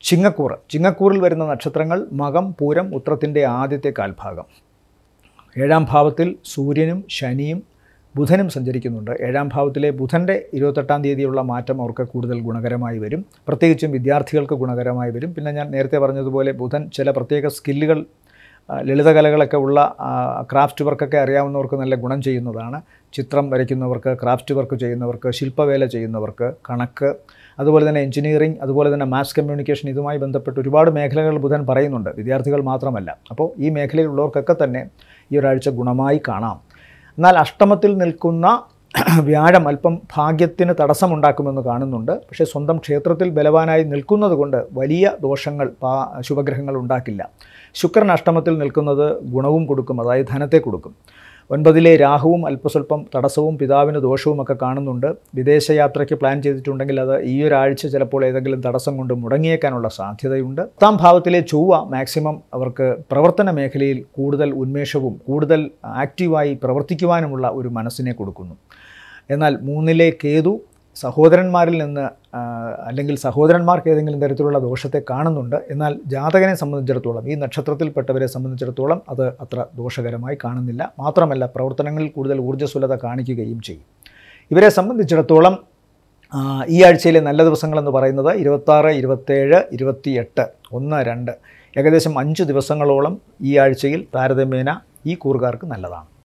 ചിങ്ങക്കൂറ് ചിങ്ങക്കൂറിൽ വരുന്ന നക്ഷത്രങ്ങൾ മകം പൂരം ഉത്രത്തിൻ്റെ ആദ്യത്തെ കാൽഭാഗം ഏഴാം ഭാവത്തിൽ സൂര്യനും ശനിയും ബുധനും സഞ്ചരിക്കുന്നുണ്ട് ഏഴാം ഭാവത്തിലെ ബുധൻ്റെ ഇരുപത്തെട്ടാം തീയതിയുള്ള മാറ്റം അവർക്ക് കൂടുതൽ ഗുണകരമായി വരും പ്രത്യേകിച്ചും വിദ്യാർത്ഥികൾക്ക് ഗുണകരമായി വരും പിന്നെ ഞാൻ നേരത്തെ പറഞ്ഞതുപോലെ ബുധൻ ചില പ്രത്യേക സ്കില്ലുകൾ ആ, ലളിതകലകളൊക്കെ ഉള്ള ആ, ക്രാഫ്റ്റ് വർക്കൊക്കെ അറിയാവുന്നവർക്ക് നല്ല ഗുണം ചെയ്യുന്നതാണ് ചിത്രം വരയ്ക്കുന്നവർക്ക് ക്രാഫ്റ്റ് വർക്ക് ചെയ്യുന്നവർക്ക് ശില്പവേല ചെയ്യുന്നവർക്ക് കണക്ക് അതുപോലെ തന്നെ എഞ്ചിനീയറിംഗ് അതുപോലെ തന്നെ മാസ് കമ്മ്യൂണിക്കേഷൻ ഇതുമായി ബന്ധപ്പെട്ട് ഒരുപാട് മേഖലകൾ ബുധൻ പറയുന്നുണ്ട് വിദ്യാർത്ഥികൾ മാത്രമല്ല അപ്പോൾ ഈ മേഖലയിലുള്ളവർക്കൊക്കെ തന്നെ ഈ ഒരാഴ്ച ഗുണമായി കാണാം എന്നാൽ അഷ്ടമത്തിൽ നിൽക്കുന്ന വ്യാഴം അല്പം ഭാഗ്യത്തിന് തടസ്സമുണ്ടാക്കുമെന്ന് കാണുന്നുണ്ട് പക്ഷേ സ്വന്തം ക്ഷേത്രത്തിൽ ബലവാനായി നിൽക്കുന്നത് കൊണ്ട് വലിയ ദോഷങ്ങൾ പാ ശുഭഗ്രഹങ്ങൾ ഉണ്ടാക്കില്ല ശുക്രൻ അഷ്ടമത്തിൽ നിൽക്കുന്നത് ഗുണവും കൊടുക്കും അതായത് ധനത്തെ കൊടുക്കും ഒൻപതിലെ രാഹുവും അല്പസ്വല്പം തടസ്സവും പിതാവിന് ദോഷവും ഒക്കെ കാണുന്നുണ്ട് വിദേശയാത്രയ്ക്ക് പ്ലാൻ ചെയ്തിട്ടുണ്ടെങ്കിൽ അത് ഈ ഒരാഴ്ച ചിലപ്പോൾ ഏതെങ്കിലും തടസ്സം കൊണ്ട് മുടങ്ങിയേക്കാനുള്ള സാധ്യതയുണ്ട് പത്താം ഭാവത്തിലെ ചൊവ്വ മാക്സിമം അവർക്ക് പ്രവർത്തന മേഖലയിൽ കൂടുതൽ ഉന്മേഷവും കൂടുതൽ ആക്റ്റീവായി പ്രവർത്തിക്കുവാനുമുള്ള ഒരു മനസ്സിനെ കൊടുക്കുന്നു എന്നാൽ മൂന്നിലെ കേതു സഹോദരന്മാരിൽ നിന്ന് ആ, അല്ലെങ്കിൽ സഹോദരന്മാർക്ക് ഏതെങ്കിലും തരത്തിലുള്ള ദോഷത്തെ കാണുന്നുണ്ട് എന്നാൽ ജാതകനെ സംബന്ധിച്ചിടത്തോളം ഈ നക്ഷത്രത്തിൽപ്പെട്ടവരെ സംബന്ധിച്ചിടത്തോളം അത് അത്ര ദോഷകരമായി കാണുന്നില്ല മാത്രമല്ല പ്രവർത്തനങ്ങളിൽ കൂടുതൽ ഊർജ്ജസ്വലത കാണിക്കുകയും ചെയ്യും ഇവരെ സംബന്ധിച്ചിടത്തോളം ആ, ഈ ആഴ്ചയിലെ നല്ല ദിവസങ്ങളെന്ന് പറയുന്നത് ഇരുപത്താറ് ഇരുപത്തേഴ് ഇരുപത്തിയെട്ട് ഒന്ന് രണ്ട് ഏകദേശം അഞ്ച് ദിവസങ്ങളോളം ഈ ആഴ്ചയിൽ താരതമ്യേന ഈ കൂറുകാർക്ക് നല്ലതാണ്